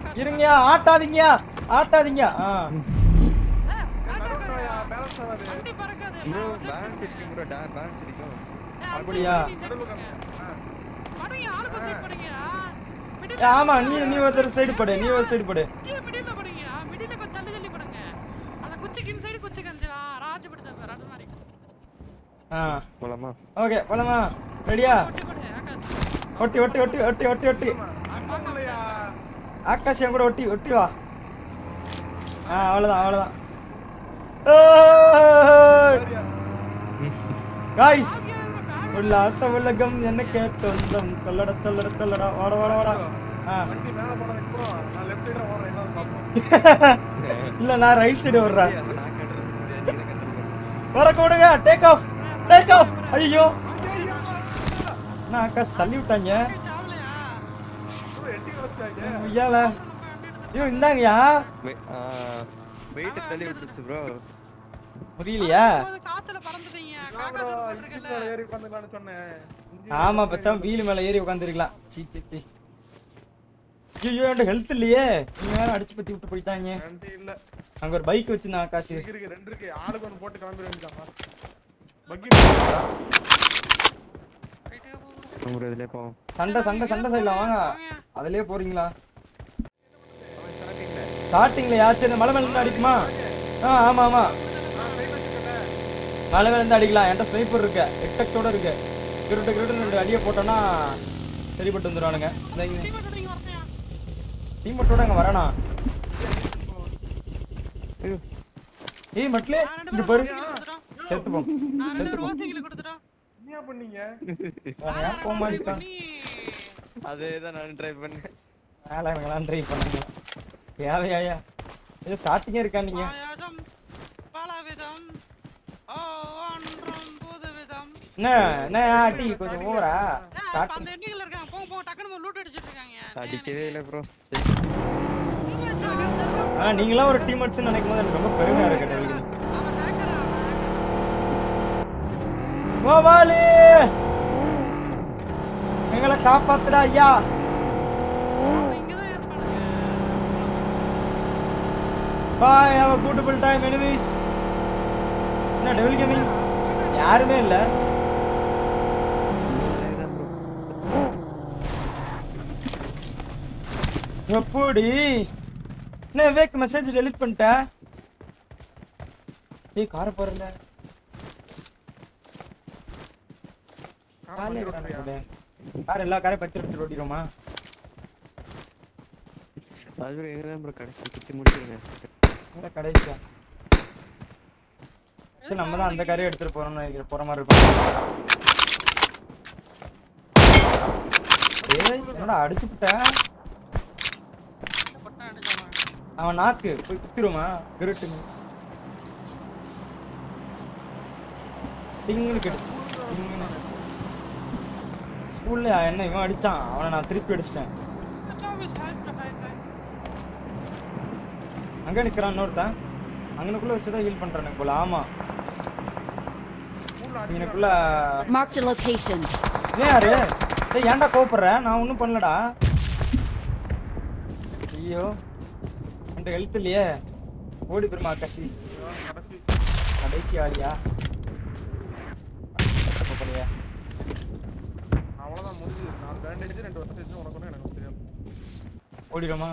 இருங்கயா ஆட்டாதீங்க ஆட்டாதீங்க ஆ நடுவுலயா, balance ஆகாது. வண்டி பறக்காது ப்ரோ பேலன்ஸ் இருக்கு ப்ரோ டா பேலன்ஸ் இருக்கும் அப்படியா நடுவுல உட்காருங்க. ஆ. படுங்க ஆளுக்கு ஒரு சைடு படுங்க ஏ, ஆமா நீ நீ ஒருத்தர் சைடு படு நீ ஒரு சைடு படு கீழே மிடில்ல படுங்க மிடில்ல கொஞ்சம் தள்ளி தள்ளி படுங்க அந்த குச்சிக்கு இந்த சைடு குச்சி கழிச்சா ராஜபடுத்த பாரு அது மாதிரி ஆ போலாமா ஓகே போலாமா ரெடியா ஒட்டி படு ஆகாஷ் ஒட்டி ஒட்டி ஒட்டி ஒட்டி ஒட்டி ஒட்டி நடுவுலயா. ஆகாஷ் என் கூட ஒட்டி ஒட்டி வா ஆ அவ்வளோதான் அவ்வளோதான் காய்ஸ் உல்லாச உலகம் எனக்கு சொந்தம் தொல்லட தொல்லட தொல்லடா வாட வாட வாடா ஆ வண்டி மேல போனதுக்கு அப்புறம் நான் left side ஆ ஓடுறேன், என்னன்னு பார்ப்போம். இல்ல நான் ரைட் சைடு வர்றேன் அந்த நான் கட்டுறது நீங்க கட்டுறது வர கொடுங்க டேக் ஆஃப் டேக் ஆஃப் ஐயோ நான் ஆகாஷ் தள்ளி விட்டாங்க சாவலையா bro, எட்டி வச்சாங்க. ஐயால ஐயோ இந்தாங்கயா வெயிட் தள்ளி விட்டுருச்சு ப்ரோ புரியலையா போது காத்துல பறந்துட்டீங்க நான் காக்கா bro, தூக்கு இன்ஜின் போட்டிருக்கல மேல ஏறி உட்காந்துக்கலாம்னு சொன்னேன். இன்ஜின் ஆமா பச்சாம் வீல் மேல ஏறி உட்காந்துருக்கலாம் சீ சீ சீ ஐயோ என்கிட்ட ஹெல்த் இல்லையே நீங்க வேற அடிச்சு பத்தி விட்டு போயிட்டாங்க வண்டி இல்ல. அங்க ஒரு பைக் வச்சிருந்தேன் ஆகாஷ் இருக்கு, இருக்கு, ரெண்டு இருக்கு. ஆளுக்கு ஒண்ணு போட்டு கிளம்பிட வேண்டியதாம்மா. பக்கி ரைட்டு, போ, போ. ப்ரோ இதுல போவோம் சண்டை சண்டை சண்டை சைடுல வாங்க அதுலயே போறீங்களா ஸ்டார்டிங்ல யாச்சும் இந்த மலை மேல இருந்து அடிக்குமா ஆ ஆமா ஆமா மலை மேல இருந்து அடிக்கலாம் என்கிட்ட ஸ்னைப்பர் இருக்கு எக்டெக்ஸோட இருக்கு கிருட்டு கிருட்டு ரெண்டு அடியை போட்டோம்னா சரிப்பட்டு வந்துடுவானுங்க இந்த டீம் விட்டுட்டீங்க வரசையா டீம் மட்டும் அங்க வரனா ஏய் மட்லே இங்க பாரு செத்து போ நான் செத்து ரெண்டு போ ரூபா சைக்கிள் கொடுத்துட்டோம் என்னையா பண்ணீங்க ஏன் போக மாட்டேன் நீ அதே தான் நான் ட்ரை பண்ணேன் வேலை எனக்கெல்லாம் ட்ரை பண்ணுங்க தேவையாயா இது ஸ்டார்டிங்கே இருக்கா நீங்க பாயாசம் பலவிதம் ஓ ஒன்றும் புது விதம் என்ன என்ன டீ கொஞ்சம் ஓவரா ஏய், ஸ்டார்ட் இப்ப அந்த எண்ணிகள் இருக்காங்க போங்க போங்க டக்குனு லூட் அடிச்சிட்டு இருக்காங்க அடிக்கவே இல்லை ப்ரோ சரி நீங்க வச்சிருக்க ஆ நீங்களாம் ஒரு டீம் அடிச்சு நினைக்கும் போது எனக்கு ரொம்ப பெருமையா இருக்கு டெல்வி அவன் ஹேக்கர் அவன் கோபாலி எங்களை காப்பாத்துடா ஐயா அவன் இங்கதான் இருப்பானுங்க bye have a beautiful time enemies என்ன டெவில் கேமிங் யாருமே இல்ல எப்படி என்ன வேக் மெசேஜ் டெலிட் பண்ணிட்டேன் ஏய் காரை போறல காலே கார் எல்லா காரையும் பச்சை எடுத்துட்டு ஓடிடுமா அது எங்க தான் ப்ரோ கடைசி குத்தி முடிச்சிருங்க வேற கடைசியா சரி, நம்ம தான் அந்த காரையும் எடுத்துட்டு போறோம்னு நினைக்கிறேன் போற மாதிரி இருக்கும் ஏய் என்னடா அடிச்சு விட்டேன் பட்டம் அடிச்சான் அவன் நாக்கு போய் குத்திருமா விருட்டுங்க டிங்குன்னு கிடைச்சு ஸ்கூல்ல என்ன இவன் அடிச்சான் அவனை நான் திருப்பி அடிச்சிட்டேன் அங்க நிக்கிறான் இன்னொருத்தன் அங்கனுக்குள்ள வச்சுதான் ஹீல் பண்றானுங்க போல ஆமா இங்கனுக்குள்ள Marked a location. ஏன் யாரு டேய் ஏன்டா கோவப்படுற நான் ஒன்றும் பண்ணலடா ஐயோ என்கிட்ட ஹெல்த் இல்லையே ஓடி பெருமா கசி கடைசி ஆளியா கோவப்படலையா? அவ்வளவுதான் முடிஞ்சு நாலு பேண்டேஜ் ரெண்டு வருஷம் உனக்கு ஒண்ணும் எனக்கு தெரியாது ஓடிடுமா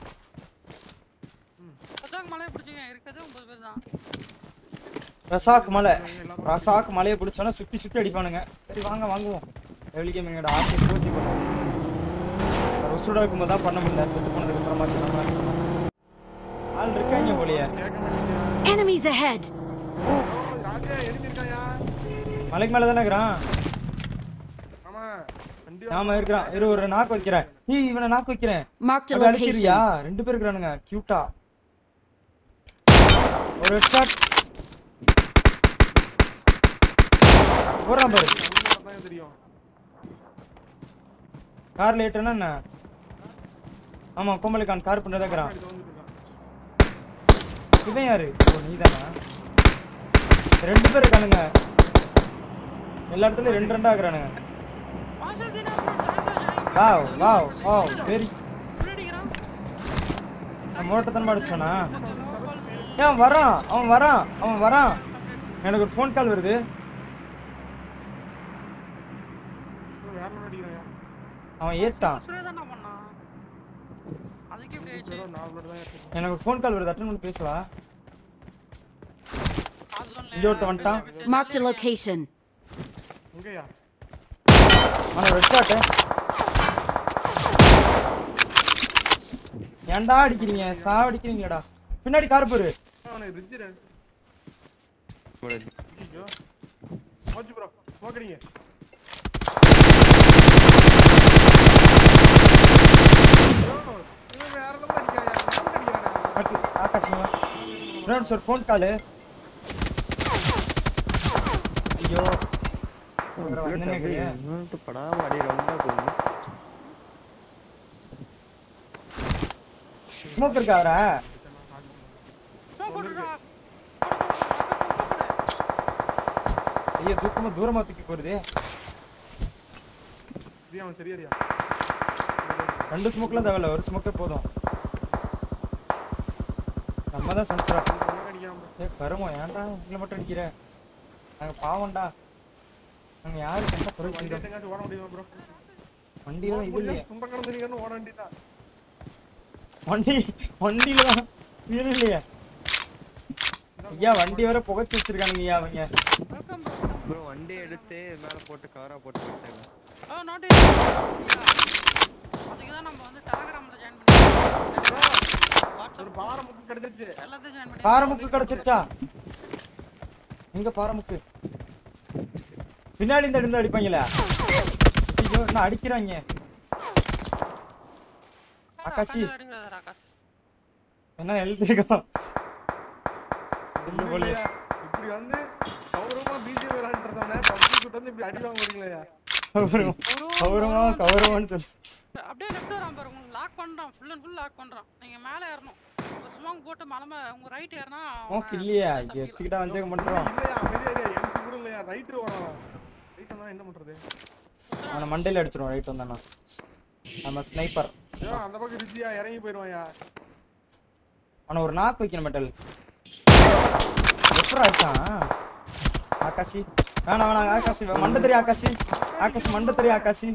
அதாங்க மலையை பிடிச்சிங்க இருக்கிறது ஒன்பது பேர் தான் ரசாக் மலை ரசாக் மலையை பிடிச்சோன்னா சுத்தி சுத்தி அடிப்பானுங்க சரி வாங்க வாங்குவோம் எவ்வளோ எங்களோட ஆசையை பூர்த்தி பண்ணுவோம் ருசுடா இருக்கும்போது தான் பண்ண முடியல செட்டு பண்ணதுக்கு அப்புறமாச்சு நம்ம ஆள் இருக்காங்க போலியே Enemies ahead! ராஜா எழுதிருக்காயா மலைக்கு மேலே தானே இருக்கிறான் ஆமா வண்டி ஆமா இருக்கிறான் இரு ஒரு நாக்கு வைக்கிறேன் நீ இவனை நாக்கு வைக்கிறேன் Marked a அப்படி அடிக்கிறியா location. ரெண்டு பேர் இருக்கிறானுங்க கியூட்டா ஒரு ஹெட் ஷாட் போறான் பாரு தான் தெரியும் கார் லேட்டுன்னா என்ன ஆமா கோமலிகான் கார் பண்ணதான் இருக்கிறான் இது வந்துட்டு இருக்கான் இவன் யாரு ஓ நீதானா ரெண்டு பேர் இருக்கானுங்க எல்லா இடத்துலயும் ரெண்டு ரெண்டா இருக்கிறானுங்க வாவ் வாவ் வாவ் வெரி அடிக்கிறான் நான் மோட்டத்தனமா அடிச்சானா ஏன் வரான் அவன் வரான் அவன் வரான் எனக்கு ஒரு ஃபோன் கால் வருது வேற ஒன்று அடிக்கிறேன் அவன் ஏறிட்டான் சுரே தானே பண்ணான் அதுக்கு எப்படி ஆயிடுச்சு ஏதோ நாலு பேர் தான் ஏற்றிருக்கோம் எனக்கு ஒரு ஃபோன் கால் வருது அட்டன் பண்ணி பேசவா அது இங்க ஒருத்தன் வந்துட்டான் Marked a location. எங்கேயா அவன் ரெட் ஷாட்டு ஏன்டா அடிக்கிறீங்க சா அடிக்கிறீங்களாடா பின்னாடி கார் போரு அவனை ரிஜி ரெண்டு bro. ஐயோ போச்சு ப்ரோ போக்கடிங்க இவன் வேற லெவல் அடிக்கிறாயா அடிக்கிறானே பட்டு ஆகாஷ் ஃப்ரெண்ட்ஸ் ஒரு ஃபோன் காலு ஐயோ வேற வந்து நிக்குது. இன்னொரு படாம அடி ரொம்ப போகுது ஸ்மோக் இருக்கா அவரா ஸ்மோக் போட்டுடா ஐயோ தூக்கமா தூரமா தூக்கி போறது இது அவன் சரியாரியா ரெண்டு ஸ்மோக்லாம் தேவையில்ல ஒரு ஸ்மோக்கே போதும் நம்ம தான் சந்திரா அடிக்காம ஏ கருமோ ஏன்டா இதில் மட்டும் அடிக்கிற நாங்க பாவம்டா நாங்க யாருக்கு என்ன குறை வண்டி செஞ்சோம் எங்காச்சும் ஓட முடியுமா ப்ரோ வண்டி தான் இது இல்லையே தும்ப கடந்து ஓட வேண்டியதான் வண்டி வண்டியில தான் வீடு இல்லையே ஐயா வண்டி வேற புகைச்சு வச்சிருக்கானுங்க ஐயா அவங்க வெல்கம் ப்ரோ வண்டி எடுத்து மேல போட்டு கவரா போட்டு போட்டாங்க ஆ நாட் அதுக்கு தான் நம்ம வந்து டெலகிராம்ல ஜாயின் பண்ணிருக்கோம் ஒரு வாட்ஸ்அப் பாரம் முக்கு கிடைச்சிருச்சு எல்லாத்தையும் ஜாயின் பண்ணி பாரமுக்கு கிடைச்சிருச்சா எங்க பாரமுக்கு பின்னாடி இந்த இருந்து அடிப்பாங்களே ஐயோ என்ன அடிக்கிறாங்க ஆகாஷி. ஆகாஷ் என்ன எழுதிருக்கோம் இல்ல போல இல்லையா? இப்படி வந்து கௌரவமா பிஜே விளையாண்டுறதானே பப்ளிக் கிட்ட வந்து இப்படி அடி வாங்க வரீங்களா கௌரவம் கௌரவமா கௌரவம்னு சொல்லி அப்படியே லெஃப்ட் வரான் பாரு உங்களுக்கு லாக் பண்றான் ஃபுல் அண்ட் ஃபுல் லாக் பண்றான் நீங்க மேல ஏறணும் ஒரு ஸ்மாங் போட்டு மலை மே- உங்க ரைட் ஏறினா ஓகே இல்லையா இங்க வச்சுக்கிட்டா வஞ்சகம் பண்றோம் இல்லையா அமைதியா எனக்கு கூட இல்லையா ரைட்டு வரலாம் ரைட் வந்தா என்ன பண்றது அவனை மண்டையில அடிச்சிருவோம் ரைட் வந்தானா நம்ம ஸ்னைப்பர் ஐயோ அந்த பக்கம் ரிஜியா இறங்கி போயிடுவாயா அவனை ஒரு நாக்கு வைக்கணும் மெட்டல் எப்படி ஆச்சான் ஆகாஷி வேணாம் வேணாம் ஆகாஷி மண்டை தெரியும் ஆகாஷி ஆகாஷ் மண்டை தெரியும் ஆகாஷி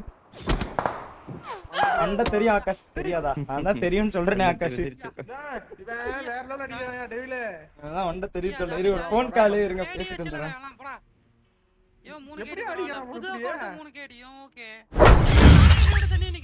மண்டை தெரியும் ஆகாஷ் தெரியாதா நான் தான் தெரியும்னு சொல்றேனே ஆகாஷி டேய், இவன் வேற லெவல் அடிக்கிறாயா டெவிலே அதான் மண்டை தெரியும் சொல்ல இரு ஒரு ஃபோன் கால் இருங்க பேசிட்டு வந்துடுறேன் இவன் மூணு எப்படி கேடி அடிக்கிறான் புது உருப்படியா? அக்கௌண்ட் மூணு கேடியும் ஓகே